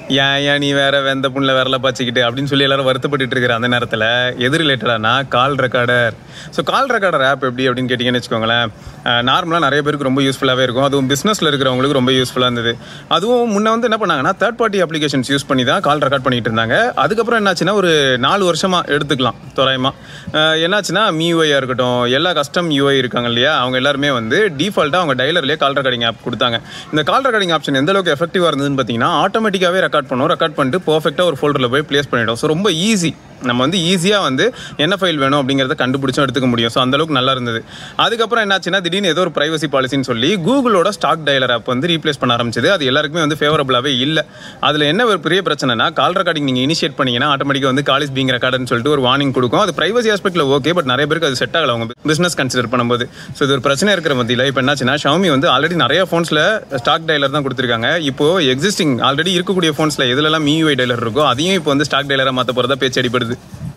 ஏன் ஏன் நீ வேற வெந்த புண்ணில் விரல பாய்ச்சிக்கிட்டு அப்படின்னு சொல்லி எல்லாரும் வருத்தப்பட்டுட்டு இருக்கிற அந்த நேரத்தில் எது ரிலேட்டடானா call recorder so call recorder app எப்படி அப்படின்னு கேட்டிங்கன்னு வச்சுக்கோங்களேன் நார்மலாக நிறைய பேருக்கு ரொம்ப யூஸ்ஃபுல்லாகவே இருக்கும் அதுவும் பிஸ்னஸில் இருக்கிறவங்களுக்கு ரொம்ப யூஸ்ஃபுல்லாக இருந்தது அதுவும் முன்ன வந்து என்ன பண்ணாங்கன்னா தேர்ட் பார்ட்டி அப்ளிகேஷன்ஸ் யூஸ் பண்ணி தான் கால் ரெக்கார்ட் பண்ணிட்டு இருந்தாங்க அதுக்கப்புறம் என்னாச்சுன்னா ஒரு நாலு வருஷமாக எடுத்துக்கலாம் தோராயமாக என்னாச்சுன்னா மியூஐயாக இருக்கட்டும் எல்லா கஸ்டம் யூஐ இருக்காங்க இல்லையா அவங்க எல்லாருமே வந்து டிஃபால்ட்டாக அவங்க டைலர்லேயே கால் ரெக்கார்டிங் ஆப் கொடுத்தாங்க இந்த கால் ரெக்கார்டிங் ஆப்ஷன் எந்த அளவுக்கு எஃபெக்டிவாக இருந்ததுன்னு பார்த்தீங்கன்னா ஆட்டோமேட்டிக்காகவே ரெக்கார்ட் பண்ணுவோம் ரெக்கார்ட் பண்ணிட்டு பர்ஃபெக்டாக ஒரு ஃபோல்டரில் போய் ப்ளேஸ் பண்ணிடும் ஸோ ரொம்ப ஈஸி நம்ம வந்து ஈஸியாக வந்து என்ன ஃபைல் வேணும் அப்படிங்கிறத கண்டுபிடிச்சும் எடுத்துக்க முடியும் ஸோ அந்தளவுக்கு நல்லா இருந்தது அதுக்கப்புறம் என்னாச்சுன்னா திடீர்னு ஏதோ ஒரு ப்ரைவசி பாலிசின்னு சொல்லி கூகுளோட ஸ்டாக் டயலர் ஆப் வந்து ரீப்ளேஸ் பண்ண ஆரம்பிச்சது அது எல்லாருக்குமே வந்து ஃபேவரபுளாகவே இல்லை அதில் என்ன ஒரு பெரிய பிரச்சனைனா கால் ரெக்கார்டிங் நீங்கள் இனிஷியேட் பண்ணீங்கன்னா ஆட்டோமேட்டிக்காக வந்து காலேஜ் பீங் ரெக்கார்டுன்னு சொல்லிட்டு ஒரு வார்னிங் கொடுக்கும் அது ப்ரைவசி ஆஸ்பெக்ட்டில் ஓகே பட் நிறைய பேருக்கு அது செட் ஆகல அவங்க பிஸ்னஸ் கன்சிடர் பண்ணும்போது ஸோ இது ஒரு பிரச்சனை இருக்கிற மத்தியில் இப்போ என்னாச்சுன்னா ஷாமி வந்து ஆல்ரெடி நிறைய ஃபோன்ஸில் ஸ்டாக் டைலர் தான் கொடுத்துருக்காங்க இப்போ எக்ஸிஸ்டிங் ஆல்ரெடி இருக்கக்கூடிய ஃபோன்ஸில் எதுலலாம் மியூஐ டைலர் இருக்கோ அதையும் இப்போ வந்து ஸ்டாக் டைலராக மாற்ற போகிறதா பேச்சு அடிப்படுது